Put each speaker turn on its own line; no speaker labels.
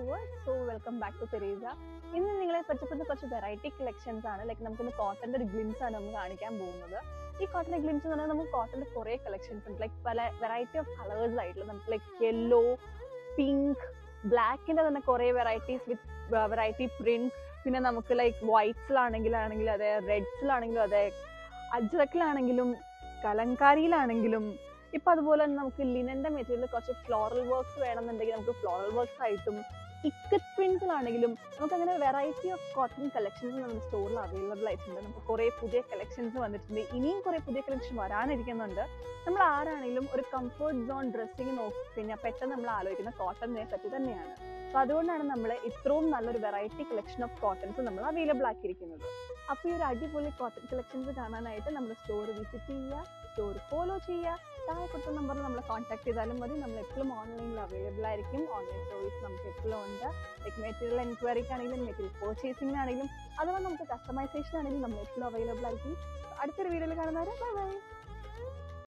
viewers so welcome back to Teresa ഇന്ന് നിങ്ങളെ പരിചയപ്പെടുന്ന കുറച്ച് വെറൈറ്റി കളക്ഷൻസ് ആണ് ലൈക്ക് നമുക്ക് ഇന്ന് കോട്ടന്റെ ഒരു ഗ്ലിംസ് ആണ് നമ്മൾ കാണിക്കാൻ പോകുന്നത് ഈ കോട്ടന്റെ ഗ്ലിംസ് എന്ന് പറഞ്ഞാൽ നമുക്ക് കോട്ടന്റെ കുറേ കളക്ഷൻസ് ഉണ്ട് ലൈക്ക് പല വെറൈറ്റി ഓഫ് കളേഴ്സ് ആയിട്ടുള്ള നമുക്ക് ലൈക്ക് യെല്ലോ പിങ്ക് ബ്ലാക്കിന്റെ തന്നെ കുറേ വെറൈറ്റീസ് വിത്ത് വെറൈറ്റി പ്രിന്റ്സ് പിന്നെ നമുക്ക് ലൈക്ക് വൈറ്റ്സിലാണെങ്കിലാണെങ്കിലും അതെ റെഡ്സിലാണെങ്കിലും അതെ അജ്രക്കിലാണെങ്കിലും കലങ്കാരിയിലാണെങ്കിലും ഇപ്പൊ അതുപോലെ തന്നെ നമുക്ക് ലിനന്റെ മെറ്റീരിയൽ കുറച്ച് ഫ്ലോറൽ വർക്ക്സ് വേണമെന്നുണ്ടെങ്കിൽ നമുക്ക് ഫ്ലോറൽ വർക്ക്സ് ആയിട്ടും ഇക്കറ്റ് പ്രിന്റ്സിലാണെങ്കിലും നമുക്ക് അങ്ങനെ വെറൈറ്റി ഓഫ് കോട്ടൺ കളക്ഷൻസ് നമ്മുടെ സ്റ്റോറിൽ അവൈലബിൾ ആയിട്ടുണ്ട് നമുക്ക് കുറേ പുതിയ കളക്ഷൻസ് വന്നിട്ടുണ്ട് ഇനിയും കുറേ പുതിയ കളക്ഷൻ വരാനിരിക്കുന്നുണ്ട് നമ്മൾ ആരാണെങ്കിലും ഒരു കംഫർട്ട് സോൺ ഡ്രസ്സിങ് നോക്കി കഴിഞ്ഞാൽ പെട്ടെന്ന് നമ്മൾ ആലോചിക്കുന്ന കോട്ടണിനെ പറ്റി തന്നെയാണ് അപ്പൊ അതുകൊണ്ടാണ് നമ്മൾ ഇത്രയും നല്ലൊരു വെറൈറ്റി കളക്ഷൻ ഓഫ് കോട്ടൺസ് നമ്മൾ അവൈലബിൾ ആക്കിയിരിക്കുന്നത് അപ്പോൾ ഈ ഒരു അടിപൊളി കോട്ടൺ കളക്ഷൻസ് കാണാനായിട്ട് നമ്മുടെ സ്റ്റോർ വിസിറ്റ് ചെയ്യുക സ്റ്റോർ ഫോളോ ചെയ്യുക താഴെ കൊടുത്ത നമ്പറിൽ നമ്മളെ കോൺടാക്ട് ചെയ്താലും മതി നമ്മൾ എപ്പോഴും ഓൺലൈനിൽ അവൈലബിൾ ആയിരിക്കും ഓൺലൈൻ സർവീസ് നമുക്ക് എപ്പോഴും ഉണ്ട് ലൈക്ക് മെറ്റീരിയൽ എൻക്വയറിക്കാണെങ്കിലും മെറ്റീരിയൽ പർച്ചേസിംഗിനാണെങ്കിലും അഥവാ നമുക്ക് കസ്റ്റമൈസേഷൻ ആണെങ്കിലും നമ്മൾ എപ്പോഴും അവൈലബിൾ ആയിരിക്കും അടുത്തൊരു വീഡിയോയിൽ കാണുന്നവരെ ബൈ ബൈ